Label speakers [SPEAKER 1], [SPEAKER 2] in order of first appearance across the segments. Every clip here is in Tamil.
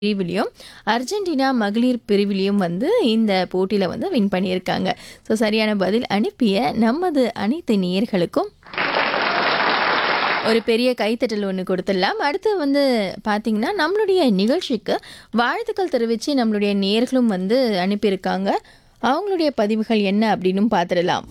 [SPEAKER 1] பிரிவிலையும், அர்ஜென்டினா மகளிர் பிரிவிலையும் வந்து இந்த போட்டியில வந்து வின் பண்ணியிருக்காங்க. ஸோ சரியான பதில் அனுப்பிய நமது அனைத்து நேயர்களுக்கும் ஒரு பெரிய கைத்தட்டல் ஒண்ணு குடுத்துடலாம். அடுத்து வந்து பார்த்தீங்கன்னா, நம்மளுடைய நிகழ்ச்சிக்கு வாழ்த்துக்கள் தெரிவிச்சு நம்மளுடைய நேயர்களும் வந்து அனுப்பியிருக்காங்க. அவங்களுடைய பதிவுகள் என்ன அப்படின்னும் பார்த்துடலாம்.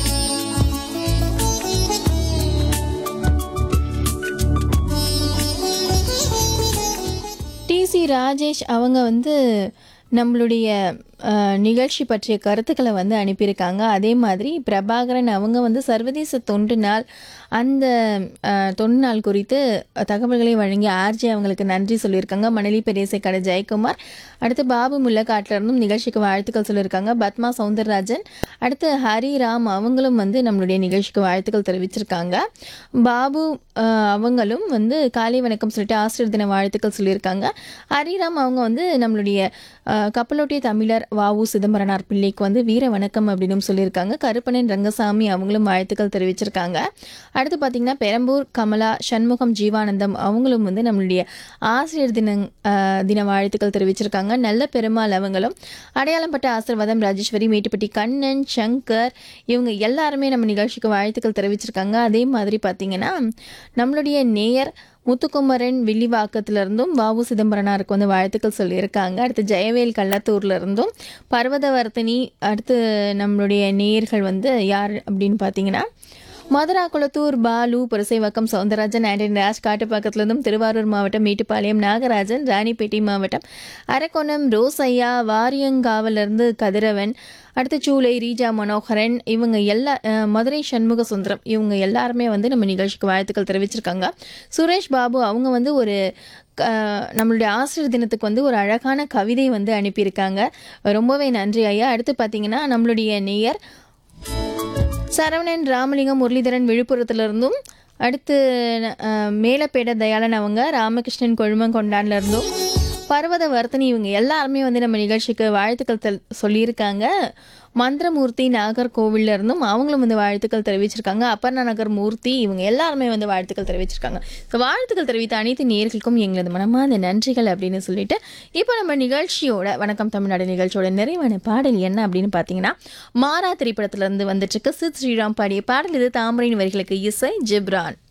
[SPEAKER 1] டி.சி. ராஜேஷ் அவங்க வந்து நம்மளுடைய அ நிகழ்ச்சி பற்றிய கருத்துக்கள வந்து அனுப்பியிருக்காங்க. அதே மாதிரி பிரபாகரன் அவங்க வந்து சர்வதேச தொண்டு நாள், அந்த அ தொண்டு நாள் குறித்து தகவல்களை வழங்கிய ஆர்ஜே அவங்களுக்கு நன்றி சொல்லியிருக்காங்க. மணலி பெரியசைக்கடை ஜெயக்குமார், அடுத்து பாபு முல்லக்காட்டுல இருந்தும் நிகழ்ச்சிக்கு வாழ்த்துக்கள் சொல்லியிருக்காங்க. பத்மா சௌந்தரராஜன், அடுத்து ஹரிராம் அவங்களும் வந்து நம்மளுடைய நிகழ்ச்சிக்கு வாழ்த்துக்கள் தெரிவிச்சிருக்காங்க. பாபு அ அவங்களும் வந்து காலை வணக்கம் சொல்லிட்டு ஆசிரியர் தின வாழ்த்துக்கள் சொல்லியிருக்காங்க. ஹரிராம் அவங்க வந்து நம்மளுடைய அ கப்பலோட்டிய தமிழர் வ.உ. சிதம்பரனார் பிள்ளைக்கு வந்து வீர வணக்கம் அப்படின்னும் சொல்லியிருக்காங்க. கருப்பணன் ரங்கசாமி அவங்களும் வாழ்த்துக்கள் தெரிவிச்சிருக்காங்க. அடுத்து பார்த்தீங்கன்னா, பெரம்பூர் கமலா, சண்முகம் ஜீவானந்தம் அவங்களும் வந்து நம்மளுடைய ஆசிரியர் தினங் அ தின வாழ்த்துக்கள் தெரிவிச்சிருக்காங்க. நல்ல பெருமாள் அவங்களும், அடையாளம்பட்ட ஆசீர்வாதம் ராஜேஸ்வரி, மேட்டுப்பட்டி கண்ணன், சங்கர் இவங்க எல்லாருமே நம்ம நிகழ்ச்சிக்கு வாழ்த்துக்கள் தெரிவிச்சிருக்காங்க. அதே மாதிரி பார்த்தீங்கன்னா, நம்மளுடைய நேயர் முத்துக்குமரன் வில்லிவாக்கத்துல இருந்தும் வ.உ. சிதம்பரனாருக்கு வந்து வாழ்த்துக்கள் சொல்லியிருக்காங்க. அடுத்து ஜெயவேல் கள்ளத்தூர்ல இருந்தும், பர்வதவர்த்தினி, அடுத்து நம்மளுடைய நேயர்கள் வந்து யார் அப்படின்னு பார்த்தீங்கன்னா, மதுரா குளத்தூர் பாலு, புரசைவாக்கம் சவுந்தரராஜன், ஆண்டனி ராஜ், காட்டுப்பாக்கத்துலேருந்தும், திருவாரூர் மாவட்டம் மேட்டுப்பாளையம் நாகராஜன், ராணிப்பேட்டை மாவட்டம் அரக்கோணம் ரோசையா, வாரியங்காவிலிருந்து கதிரவன், அடுத்து சூளை ரீஜா மனோகரன் இவங்க எல்லா அ மதுரை சண்முக சுந்தரம் இவங்க எல்லாருமே வந்து நம்ம நிகழ்ச்சிக்கு வாழ்த்துக்கள் தெரிவிச்சிருக்காங்க. சுரேஷ் பாபு அவங்க வந்து ஒரு க நம்மளுடைய ஆசிரியர் தினத்துக்கு வந்து ஒரு அழகான கவிதை வந்து அனுப்பியிருக்காங்க. ரொம்பவே நன்றி ஐயா. அடுத்து பார்த்தீங்கன்னா, நம்மளுடைய நேயர் சரவணன், ராமலிங்கம், முரளிதரன் விழுப்புரத்துலேருந்தும், அடுத்து அ மேலப்பேட தயாளன் அவங்க ராமகிருஷ்ணன் கொழுமங்கொண்டான்ல இருந்தும், பர்வதவர்த்தினி இவங்க எல்லாருமே வந்து நம்ம நிகழ்ச்சிக்கு வாழ்த்துக்கள் தெல் சொல்லியிருக்காங்க. மந்திரமூர்த்தி நாகர்கோவில்ல இருந்தும் அவங்களும் வந்து வாழ்த்துக்கள் தெரிவிச்சிருக்காங்க. அப்பர்ணா நகர் மூர்த்தி இவங்க எல்லாருமே வந்து வாழ்த்துக்கள் தெரிவிச்சிருக்காங்க. ஸோ வாழ்த்துக்கள் தெரிவித்த அனைத்து நேயர்களுக்கும் எங்களது மனமார்ந்த நன்றிகள் அப்படின்னு சொல்லிட்டு, இப்போ நம்ம நிகழ்ச்சியோட வணக்கம் தமிழ்நாடு நிகழ்ச்சியோட நிறைவான பாடல் என்ன அப்படின்னு பார்த்தீங்கன்னா, மாறா திரைப்படத்திலிருந்து வந்துட்டுருக்கு. சித் ஸ்ரீராம் பாடிய பாடல் இது. தாமரையின் வரிகளுக்கு இசை ஜிப்ரான்.